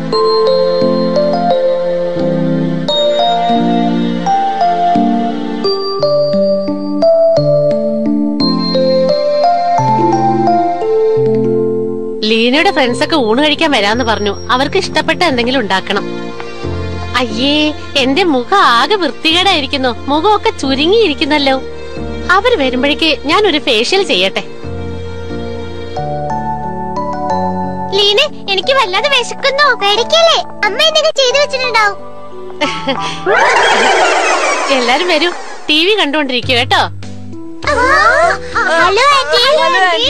ലീനയുടെ friends ഒക്കെ ഊണ് കഴിക്കാൻ വരാന്ന് പറഞ്ഞു അവർക്ക് ഇഷ്ടപ്പെട്ട എന്തെങ്കിലും ഉണ്ടാക്കണം അയ്യേ എന്റെ മുഖം ആകെ വൃത്തികേടായിരിക്കുന്നു മുഖമൊക്കെ ചുരുങ്ങിയിരിക്കുന്നല്ലോ അവര് വരുമ്പോഴേക്ക് ഞാൻ ഒരു ഫേഷ്യൽ ചെയ്യട്ടെ ലീനെ എനിക്ക് വല്ലാതെ വിശക്കുന്നു പേടിക്കല്ലേ അമ്മ എന്തൊക്കെ ചെയ്തു വെച്ചിട്ടുണ്ടാവും എല്ലാരും വരൂ ടി വി കണ്ടോണ്ടിരിക്കൂ കേട്ടോ ഹലോ ആന്റി ഹലോ ആന്റി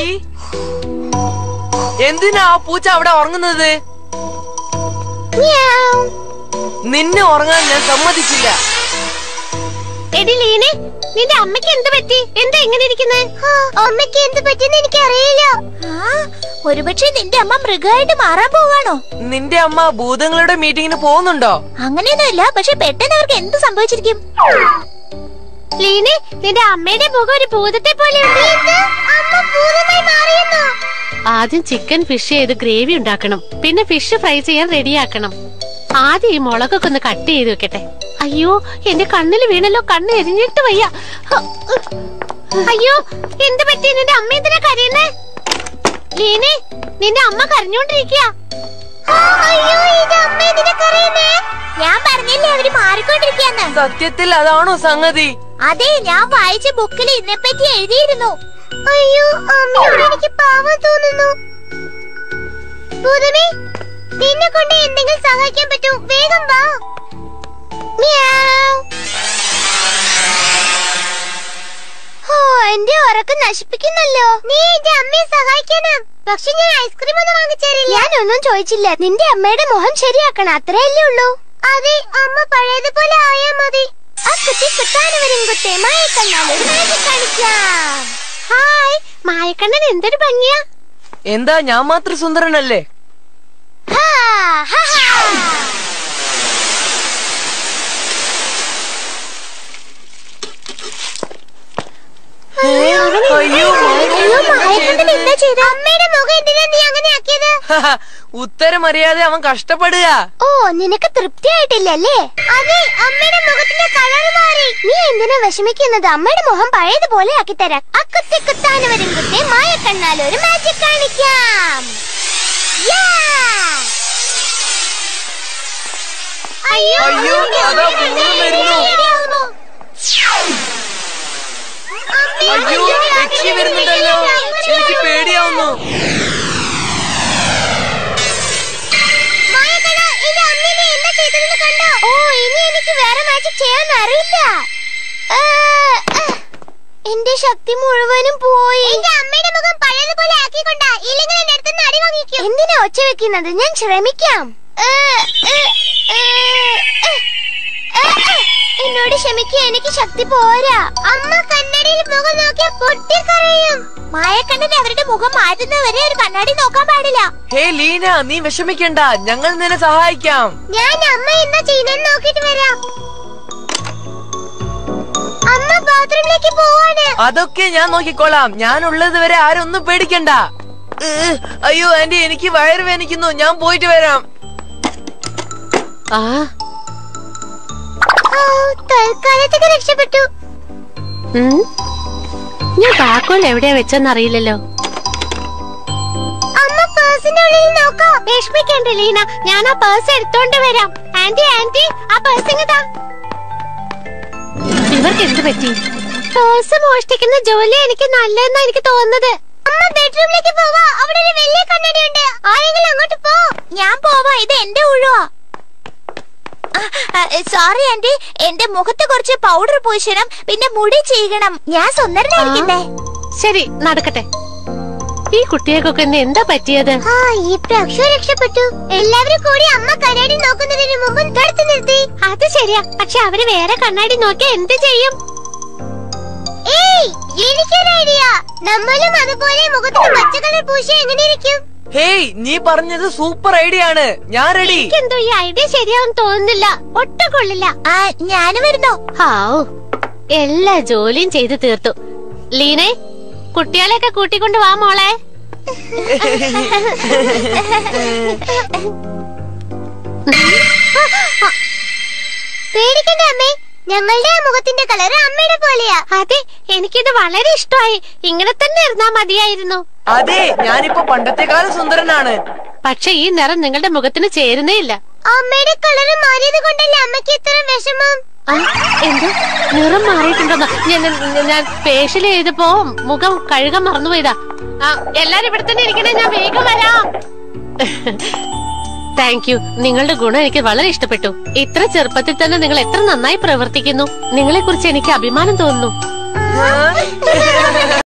എന്തിനാ ആ പൂച്ച അവിടെ ഉറങ്ങുന്നത് മ്യാവ്. നിന്നെ ഉറങ്ങാൻ ഞാൻ സമ്മതിച്ചില്ല എടി ലീനെ നിന്റെ അമ്മയ്ക്ക് എന്ത് പറ്റി എന്താ ഇങ്ങനെ ഇരിക്കുന്നേ ആ, അമ്മയ്ക്ക് എന്ത് പറ്റിയെന്ന് എനിക്ക് അറിയില്ല ഒരുപക്ഷെ നിന്റെ അമ്മ മൃഗമായിട്ട് മാറാൻ പോവാണോ നിന്റെ അമ്മ ഭൂതങ്ങളുടെ മീറ്റിങ്ങിന് പോകുന്നുണ്ടോ അങ്ങനെയൊന്നുമില്ല പക്ഷെ പെട്ടെന്ന് അവർക്ക് എന്ത് സംഭവിച്ചിരിക്കും ലീനെ നിന്റെ അമ്മയുടെ മുഖം ഒരു ഭൂതത്തെ പോലെ അമ്മ ഭൂതമായി മാറിയെന്നോ ആദ്യം ചിക്കൻ ഫിഷ് ചെയ്ത് ഗ്രേവി ഉണ്ടാക്കണം പിന്നെ ഫിഷ് ഫ്രൈ ചെയ്യാൻ റെഡിയാക്കണം ആദ്യം ഈ മുളകൊക്കെ ഒന്ന് കട്ട് ചെയ്ത് വെക്കട്ടെ അയ്യോ എന്റെ കണ്ണിൽ വീണല്ലോ കണ്ണ് എരിഞ്ഞിട്ട് വയ്യ ഹ, ഉഹ്. അയ്യോ എന്ത് പറ്റി നിന്റെ അമ്മ എന്തിനാ കരയുന്നേ ലീനെ നിന്റെ അമ്മ കരഞ്ഞോണ്ടിരിക്കുക അയ്യോ ഇത് അമ്മ എന്തിനാ കരയുന്നേ ഞാൻ പറഞ്ഞില്ലേ അവര് മാറിക്കൊണ്ടിരിക്കാന്ന് സത്യത്തിൽ അതാണോ സംഗതി അതെ ഞാൻ വായിച്ച ബുക്കിൽ ഇതിനെപ്പറ്റി എഴുതിയിരുന്നു അയ്യോ അമ്മയോട് എനിക്ക് പാവം തോന്നുന്നു ഭൂതമേ നിന്നെ കൊണ്ട് എന്തെങ്കിലും സഹായിക്കാൻ പറ്റൂ വേഗം വാ മ്യാവ്. ഓ എന്റെ ഉറക്കം നശിപ്പിക്കുന്നല്ലോ നീ എന്റെ അമ്മയെ സഹായിക്കണം പക്ഷെ ഞാൻ ഐസ്ക്രീം ഒന്നും വാങ്ങിച്ചേരില്ല ഞാനൊന്നും ചോദിച്ചില്ല നിന്റെ അമ്മയുടെ മുഖം ശരിയാക്കണം അത്രയല്ലേ ഉള്ളൂ അതെ അമ്മ പഴയതുപോലെ ആയാ മതി ആ കുത്തി കുത്താനവരും കുത്തേ മായക്കണ്ണാലും കളിക്കാം ഹായ് മായക്കണ്ണൻ എന്തൊരു ഭംഗിയാ എന്താ ഞാൻ മാത്രം സുന്ദരനല്ലേ ഹാ, ഹാ, ഹാ. അയ്യോ അയ്യോ, മായക്കണ്ണൻ എന്താ ചെയ്തത്? അമ്മയുടെ മുഖം എന്തിനാ നീ അങ്ങനെ ആക്കിയത് ഉത്തരം അറിയാതെ അവൻ കഷ്ടപ്പെടുക ഓ നിനക്ക് തൃപ്തിയായിട്ടില്ലല്ലേ അതെ അമ്മയുടെ മുഖത്തിന്റെ കളർ മാറി നീ എന്തിനാ വിഷമിക്കുന്നത് അമ്മയുടെ മുഖം പഴയതുപോലെ ആക്കി തരാം അക്കുത്തി കുത്താനവരും കുത്തി മായ കണ്ണാൽ ഒരു മാജിക് കാണിക്കാം യാ! അയ്യോ അയ്യോ, അതാ ഭൂതം വരുന്നു. അയ്യോ രക്ഷി വരുന്നുണ്ടല്ലോ എനിക്ക് പേടിയാവുന്നു മായക്കണ്ണ, ഇത് അമ്മേനെ എന്താ ചെയ്തതെന്ന് കണ്ടോ? ഓ ഇനി എനിക്ക് വേറെ മാജിക് ചെയ്യാൻ അറിയില്ല ആ, ആ. എന്റെ ശക്തി മുഴുവനും പോയി എന്റെ അമ്മയുടെ മുഖം പഴയതുപോലെ ആക്കിക്കൊണ്ടാ ഇല്ലെങ്കിൽ എന്റെ അടുത്ത് അടി വാങ്ങിക്കും എന്തിനാ ഒച്ച വെക്കുന്നത് ഞാൻ ശ്രമിക്കാം ആ, ആ, ആ, ആ. ആ, ആ. എന്നോട് ക്ഷമിക്കുക എനിക്ക് ശക്തി പോരാ അമ്മ കണ്ണടിയിൽ മുഖം നോക്കിയാൽ പൊട്ടിക്കറിയും മായക്കണ്ണൻ അവരുടെ മുഖം മാറ്റുന്നവരെ ഒരു കണ്ണാടി നോക്കാൻ പാടില്ല ഹേ ലീന നീ വിഷമിക്കണ്ട ഞങ്ങൾ നിന്നെ സഹായിക്കാം ഞാൻ അമ്മ എന്താ ചെയ്യുന്നെന്ന് നോക്കിട്ട് വരാം അമ്മ ബാത്റൂമിലേക്ക് പോവാണ് അതൊക്കെ ഞാൻ നോക്കിക്കോളാം ഞാൻ ഉള്ളത് വരെ ആരും ഒന്നും പേടിക്കണ്ട ഏ, അയ്യോ ആന്റി എനിക്ക് വയറ് വേനിക്കുന്നു ഞാൻ പോയിട്ട് വരാം ആ ഓ, തൽക്കാലത്തേക്ക് രക്ഷപ്പെട്ടു ഉം. ഞാൻ താക്കോൽ എവിടെയാ വെച്ചെന്നറിയില്ലല്ലോ അമ്മ പേഴ്സിന്റെ ഉള്ളിൽ നോക്കാം വിഷമിക്കണ്ട ലീന ഞാൻ ആ പേഴ്സ് എടുത്തോണ്ട് വരാം ആന്റി ആന്റി ആ പേഴ്സ് ഇങ്ങതാ ഇവർക്ക് എന്ത് പറ്റി പേഴ്സ് മോഷ്ടിക്കുന്ന ജോലി എനിക്ക് നല്ലതെന്നാ എനിക്ക് തോന്നുന്നത് അമ്മ ബെഡ്റൂമിലേക്ക് പോവാ അവിടെ ഒരു വലിയ കണ്ണാടി ഉണ്ട് ആരെങ്കിലും അങ്ങോട്ട് പോ ഞാൻ പോവാ ഇത് എന്റെ ഉഴുവാ സോറി ആന്റി എന്റെ മുഖത്ത് കുറച്ച് പൗഡർ പൂശണം പിന്നെ മുടി ചെയ്യണം ഞാൻ സുന്ദരനായിരിക്കണ്ടേ ശരി നടക്കട്ടെ ഈ കുട്ടികൾക്കൊക്കെ ഇന്ന് എന്താ പറ്റിയത് ആ ഈ പ്രാവശ്യം രക്ഷപ്പെട്ടു എല്ലാവരും കൂടി അമ്മ കണ്ണാടി നോക്കുന്നതിന് മുമ്പ് തടുത്തു നിർത്തി അത് ശരിയാ പക്ഷെ അവര് വേറെ കണ്ണാടി നോക്കിയാ എന്ത് ചെയ്യും ഏയ് എനിക്കൊരു ഐഡിയ നമ്മളും അതുപോലെ മുഖത്തിന് പച്ച കളർ പൂശി എങ്ങനെ ഇരിക്കും ഹേയ് നീ പറഞ്ഞത് സൂപ്പർ ഐഡിയ ആണ് ഞാൻ റെഡി എനിക്കെന്തോ ഈ ഐഡിയ ശരിയാവും തോന്നുന്നില്ല ഒട്ടും കൊള്ളില്ല ആ ഞാനും വരുന്നു ഹാവൂ എല്ലാ ജോലിയും ചെയ്തു തീർത്തു ലീനെ കുട്ടികളെയൊക്കെ കൂട്ടിക്കൊണ്ട് വാ മോളെ പേടിക്കണ്ട അമ്മേ ഞങ്ങളുടെ ആ മുഖത്തിന്റെ കളർ അമ്മയുടെ പോലെയാ അതെ എനിക്കിത് വളരെ ഇഷ്ടമായി ഇങ്ങനെ തന്നെ ഇരുന്നാ മതിയായിരുന്നു അതെ ഞാനിപ്പോ പണ്ടത്തെക്കാളും സുന്ദരനാണ് പക്ഷെ ഈ നിറം നിങ്ങളുടെ മുഖത്തിന് ചേരുന്നേ ഇല്ല അമ്മയുടെ കളർ മാറിയത് കൊണ്ടല്ലേ അമ്മയ്ക്ക് ഇത്ര വിഷമം ആ, എന്ത് നിറം മാറിയിട്ടുണ്ടെന്നോ ഞാൻ ഞാൻ- ഞാൻ ഫേഷ്യൽ ചെയ്തപ്പോ മുഖം കഴുകാൻ മറന്നുപോയതാ ആ, എല്ലാരും ഇവിടെ തന്നെ ഇരിക്കണേ ഞാൻ വേഗം വരാം താങ്ക് യു നിങ്ങളുടെ ഗുണം എനിക്ക് വളരെ ഇഷ്ടപ്പെട്ടു ഇത്ര ചെറുപ്പത്തിൽ തന്നെ നിങ്ങൾ എത്ര നന്നായി പ്രവർത്തിക്കുന്നു നിങ്ങളെ കുറിച്ച് എനിക്ക് അഭിമാനം തോന്നുന്നു ആ?